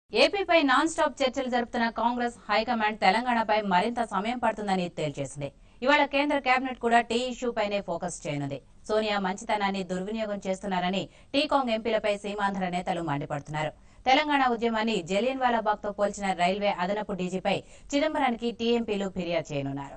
ఏపీపై non stop చర్చలు జరుపుతున్న Congress high command తెలంగాణపై మరింత సమయం పడుతుందని తేల్చేసింది ఇవాళ కేంద్ర కేబినెట్ కూడా టీ ఇష్యూపైనే ఫోకస్ చేయనుంది సోనియా మంచితనాన్ని దుర్వినియోగం చేస్తున్నారని టీకాంగ్ ఎంపీలపై సీమాంధ్ర నేతలు మండిపడుతున్నారు తెలంగాణ ఉద్యమాన్ని జలియన్ వాలాబాగ్ తో పోల్చిన రైల్వే అదనపు డీజీపై చిదంబరానికి టీఎంపీలు ఫిర్యాదు చేయనున్నారు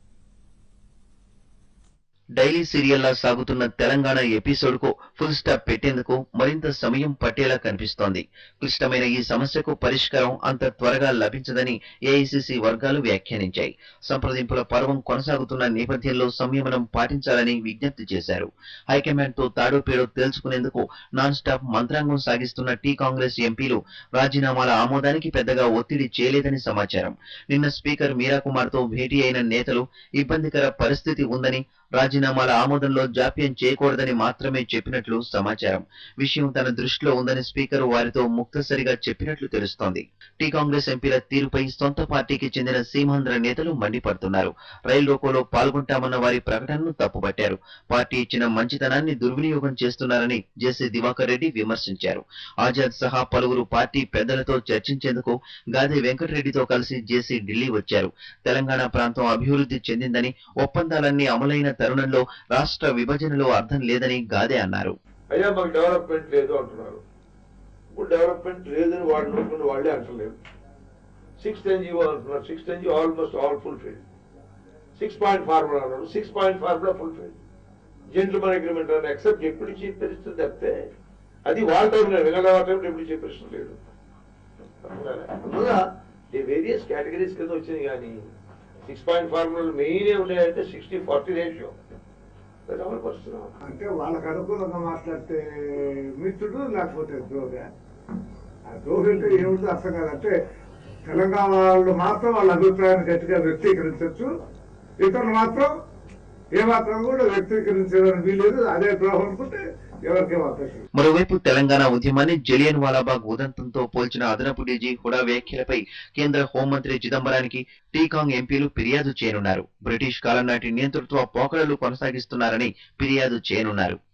డైలీ సీరియల్లా సాగుతున్న తెలంగాణ ఎపిసోడ్ కు ఫుల్ స్టాప్ పెట్టేందుకు మరింత సమయం పట్టేలా కనిపిస్తోంది క్లిష్టమైన ఈ సమస్యకు పరిష్కారం అంత త్వరగా లభించదని ఏఐసిసి వర్గాలు వ్యాఖ్యానించాయి సంప్రదింపుల పర్వం కొనసాగుతున్న నేపథ్యంలో సంయమనం పాటించాలని విజ్ఞప్తి చేశారు హైకమాండ్ తో తాడోపేడో తేల్చుకునేందుకు నాన్ స్టాప్ మంత్రాంగం సాగిస్తున్న టీ కాంగ్రెస్ ఎంపీలు రాజీనామాల ఆమోదానికి పెద్దగా ఒత్తిడి చేయలేదని సమాచారం నిన్న స్పీకర్ మీరా కుమార్ తో భేటీ అయిన నేతలు ఇబ్బందికర పరిస్థితి ఉందని రాజీనామాల ఆమోదంలో జాప్యం చేయకూడదని మాత్రమే చెప్పినట్లు సమాచారం విషయం తన దృష్టిలో ఉందని స్పీకర్ వారితో ముక్తసరిగా చెప్పినట్లు తెలుస్తోంది టీ కాంగ్రెస్ ఎంపీల తీరుపై సొంత పార్టీకి చెందిన సీమాంధ్ర నేతలు మండిపడుతున్నారు రైలు రోకోలో పాల్గొంటామన్న వారి ప్రకటనను తప్పుపట్టారు పార్టీ ఇచ్చిన మంచితనాన్ని దుర్వినియోగం చేస్తున్నారని జేసీ దివాకర్ రెడ్డి విమర్శించారు ఆజాద్ సహా పలువురు పార్టీ పెద్దలతో చర్చించేందుకు గాది వెంకటరెడ్డితో కలిసి జేసీ ఢిల్లీ వచ్చారు తెలంగాణ ప్రాంతం అభివృద్ధి చెందిందని ఒప్పందాలన్నీ అమలైన తరుణంలో రాష్ట్ర విభజనలో అర్థం లేదని గాదే అన్నారు అయ్యా మాకు డెవలప్మెంట్ లేదు అంటున్నారు ఇప్పుడు డెవలప్మెంట్ లేదని వాళ్ళు నోటుకుని వాళ్ళే అంటలేరు సిక్స్ టెన్ జీవో అంటున్నారు six ten GO almost all full fill six point formula అన్నారు six point formula full fill gentleman agreement అని ఎక్సెప్ట్ డిప్యూటీ చీఫ్ మినిస్టర్ తప్పితే అది వాళ్ళ టైం వెంగళ టైం డిప్యూటీ చీఫ్ మినిస్టర్ లేడు అందువల్ల ఈ వేరియస్ కేటగిరీస్ కింద వచ్చినాయి కానీ సిక్స్ పాయింట్ ఫార్ములాలు మెయిన్ ఉన్నాయంటే సిక్స్టీ ఫార్టీ రేషియో అది అమలు పరుస్తున్నాం అంటే వాళ్ళకు అనుకూలంగా మాట్లాడితే మిత్రుడు లేకపోతే ద్రోహ ఆ ద్రోహి అంటే ఏమిటో అర్థం కాదంటే తెలంగాణ వాళ్ళు మాత్రం వాళ్ళ అభిప్రాయాన్ని గట్టిగా వ్యక్తీకరించవచ్చు ఇతరులు మాత్రం ఏమాత్రం కూడా వ్యక్తీకరించడానికి వీలేదు అదే ద్రోహం అనుకుంటే ఎవరికేం అవకాశం మరోవైపు తెలంగాణ ఉద్యమాన్ని జలియన్ వాలాబాగ్ ఉదంతంతో పోల్చిన అదనపు డీజీ హుడా వ్యాఖ్యలపై కేంద్ర హోంమంత్రి చిదంబరానికి టీకాంగ్ ఎంపీలు ఫిర్యాదు చేయనున్నారు బ్రిటిష్ కాలం నాటి నియంతృత్వ పోకడలు కొనసాగిస్తున్నారని ఫిర్యాదు చేయనున్నారు